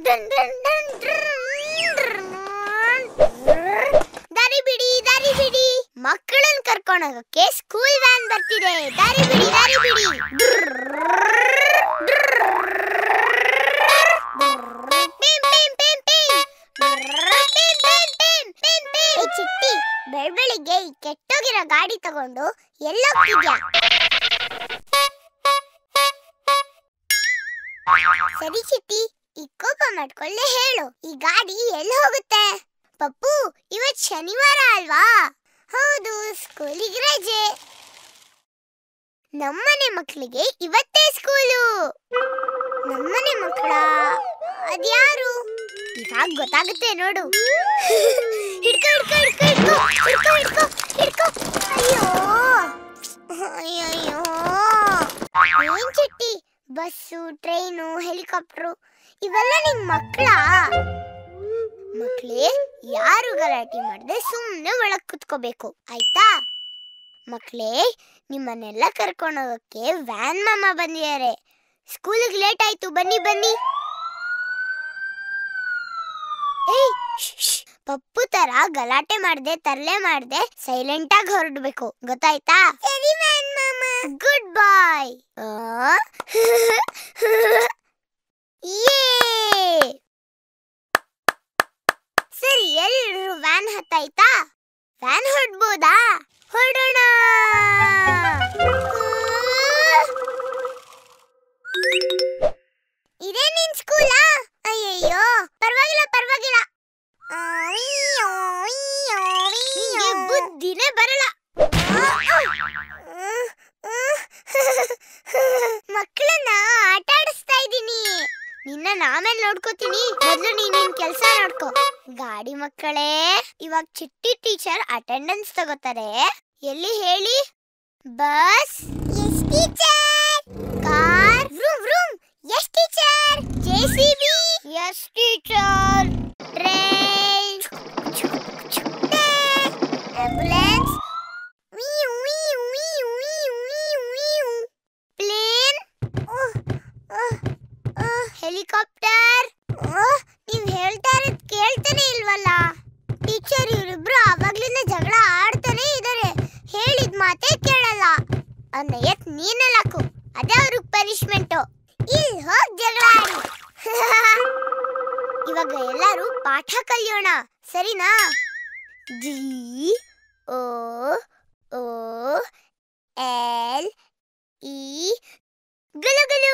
ದಾರಿ ಬಿಡಿ ದಾರಿ ಬಿಡಿ ಮಕ್ಕಳನ್ನ ಕರ್ಕೊಂಡು ಹೋಗಕ್ಕೆ ಸ್ಕೂಲ್ ವ್ಯಾನ್ ಬರ್ತಿದೆ ದಾರಿ ಬಿಡಿ ದಾರಿ ಬಿಡಿ ಪಿಂ, ಪಿಂ, ಪಿಂ, ಪಿಂ. ಪಿಂ, ಪಿಂ, ಪಿಂ, ಪಿಂ, ಪಿಂ. ಏ ಚಿಟ್ಟಿ ಬೆಳ್ ಬೆಳಿಗ್ಗೆ ಈ ಕೆಟ್ಟೋಗಿರೋ ಗಾಡಿ ತಗೊಂಡು ಎಲ್ಲೋಗ್ತಿದ್ಯಾ ಸರಿ ಚಿಟ್ಟಿ ಈ ಕೋಪ ಮಾಡ್ಕೊಳ್ಳೆ ಹೇಳು ಈ ಗಾಡಿ ಎಲ್ಲಿ ಹೋಗುತ್ತೆ ಪಪ್ಪು ಇವತ್ ಶನಿವಾರ ಅಲ್ವಾ ಹೌದು ಸ್ಕೂಲಿಗೆ ರಜೆ ನಮ್ಮನೆ ಮಕ್ಕಳಿಗೆ ಇವತ್ತೇ ಸ್ಕೂಲು ನಮ್ಮನೆ ಮಕ್ಕಳ ಅದ್ಯಾರು ಇವಾಗ ಗೊತ್ತಾಗುತ್ತೆ ನೋಡು ಹಿಡ್ಕೊ ಹಿಡ್ಕೊ ಹಿಡ್ಕೊ ಹಿಡ್ಕೊ ಹಿಡ್ಕೊ ಹಿಡ್ಕೊ ಹಿಡ್ಕೊ ಅಯ್ಯೋ ಅಯ್ಯಯ್ಯೋ ಏನ್ ಚಿಟ್ಟಿ ಬಸ್ಸು ಟ್ರೈನು ಹೆಲಿಕಾಪ್ಟ್ರು ಇವೆಲ್ಲ ನಿನ್ ಮಕ್ಕಳ ಮಕ್ಳೇ ಯಾರು ಗಲಾಟೆ ಮಾಡದೆ ಸುಮ್ಮನೆ ಒಳಗ್ ಕುತ್ಕೋಬೇಕು ಆಯ್ತಾ ಮಕ್ಳೇ ನಿಮ್ಮನ್ನೆಲ್ಲ ಕರ್ಕೊಂಡು ಹೋಗಕ್ಕೆ ವ್ಯಾನ್ ಮಾಮ ಬಂದಿದ್ದಾರೆ ಸ್ಕೂಲಿಗೆ ಲೇಟ್ ಆಯ್ತು ಬನ್ನಿ ಬನ್ನಿ ಏಯ್ ಶ್ಶ್, ಶ್ಶ್. ಪಪ್ಪು ತರ ಗಲಾಟೆ ಮಾಡ್ದೆ ತರ್ಲೆ ಮಾಡ್ದೆ ಸೈಲೆಂಟ್ ಆಗಿ ಹೊರಡ್ಬೇಕು ಗೊತ್ತಾಯ್ತಾ ಸರಿ ವ್ಯಾನ್ ಮಾಮ ಗುಡ್ ಬಾಯ್ ಯೇ ಸರಿ ಎಲ್ರು ವ್ಯಾನ್ ಹತ್ತಾಯ್ತಾ ವ್ಯಾನ್ ಹೊಡ್ಬೋದಾ ಹೊರಡೋಣ ಇದೇ ನಿನ್ ಸ್ಕೂಲಾ ಅಯ್ಯಯ್ಯೋ ಪರವಾಗಿಲ್ಲ ಪರವಾಗಿಲ್ಲ ನಿಂಗೆ ಬುದ್ಧಿನೇ ಬರಲ್ಲ ಮಕ್ಕಳನ್ನ ಆಟ ಆಡಿಸ್ತಾ ಇದ್ದೀನಿ ನಿನ್ನ ಆಮೇಲೆ ನೋಡ್ಕೋತೀನಿ ಮೊದಲು ನೀನ್ ನಿನ್ ಕೆಲ್ಸ ನೋಡ್ಕೋ ಗಾಡಿ ಮಕ್ಕಳೇ ಇವಾಗ ಚಿಟ್ಟಿ ಟೀಚರ್ ಅಟೆಂಡೆನ್ಸ್ ತಗೋತಾರೆ ಎಲ್ಲಿ ಹೇಳಿ ಬಸ್ ಎಸ್ ಟೀಚರ್ ಕಾರ್ ರೂಮ್ ರೂಮ್ yes teacher JCB yes teacher train ambulance plane helicopter ನೀವ್ ಹೇಳ್ತಾ ಇರೋದ್ ಕೇಳ್ತಾನೆ ಇಲ್ವಲ್ಲ ಟೀಚರ್ ಇವರಿಬ್ರು ಆವಾಗ್ಲಿಂದ ಜಗಳ ಆಡ್ತಾನೆ ಇದಾರೆ ಹೇಳಿದ ಮಾತೇ ಕೇಳಲ್ಲ ಅನ್ನ ಎತ್ ನೀನಲ್ಲಾಕು ಅದೇ ಅವ್ರಿಗೆ ಪನಿಷ್ಮೆಂಟು ಇಲ್ಲಿ ಹೋಗ್ ಜಗಳ ಆಡಿ ಇವಾಗ ಎಲ್ಲರೂ ಪಾಠ ಕಲಿಯೋಣ ಸರಿನಾ G O O L E ಗಲು ಗಲು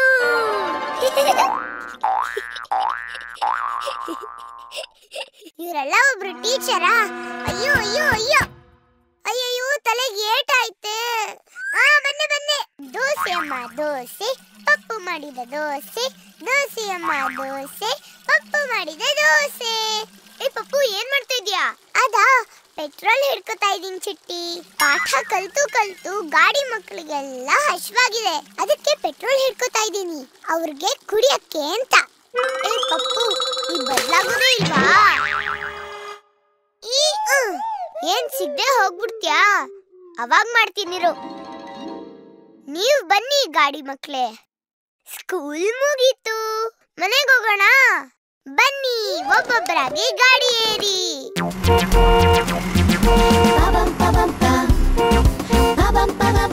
ಇವರೆಲ್ಲ ಒಬ್ರು ಟೀಚರಾ ಅಯ್ಯೋ ಅಯ್ಯೋ ಅಯ್ಯೋ ಅಯ್ಯಯ್ಯೋ ತಲೆಗೆ ಏಟಾಯ್ತೆ ಆ ಬಂದೆ ಬಂದೆ ದೋಸೆ ಅಮ್ಮ ದೋಸೆ ಪಪ್ಪು ಮಾಡಿದ ದೋಸೆ ದೋಸೆ ಅಮ್ಮ ದೋಸೆ ಪಪ್ಪು ಮಾಡಿದ ದೋಸೆ ಏ ಪಪ್ಪು ಏನ್ ಮಾಡ್ತಾ ಇದ್ಯಾ ಅದಾ ಪೆಟ್ರೋಲ್ ಹಿಡ್ಕೊತಾ ಇದೀನಿ ಚಿಟ್ಟಿ ಪಾಠ ಕಲ್ತು ಕಲ್ತು ಗಾಡಿ ಮಕ್ಕಳಿಗೆಲ್ಲ ಹಶ್ವಾಗಿದೆ ಅದಕ್ಕೆ ಪೆಟ್ರೋಲ್ ಹಿಡ್ಕೊತಾ ಇದೀನಿ ಅವ್ರಿಗೆ ಕುಡಿಯಕ್ಕೆ ಅಂತ ಏ ಪಪ್ಪು ಈ ಬದ್ಲಾಗೋದೇ ಇಲ್ವಾ ಈ ಅಹ್, ಏನ್ ಸಿಗ್ದೆ ಹೋಗ್ಬಿಡ್ತ್ಯಾ ಅವಾಗ್ ಮಾಡ್ತೀನಿರು ನೀವ್ ಬನ್ನಿ ಗಾಡಿ ಮಕ್ಳೇ ಸ್ಕೂಲ್ ಮುಗೀತು ಮನೆಗೆ ಹೋಗೋಣ ಬನ್ನಿ ಒಬ್ಬೊಬ್ಬರಾಗಿ ಗಾಡಿ ಏರಿ Ba-bum, ba-bum, bum. Ba-bum, ba-bum,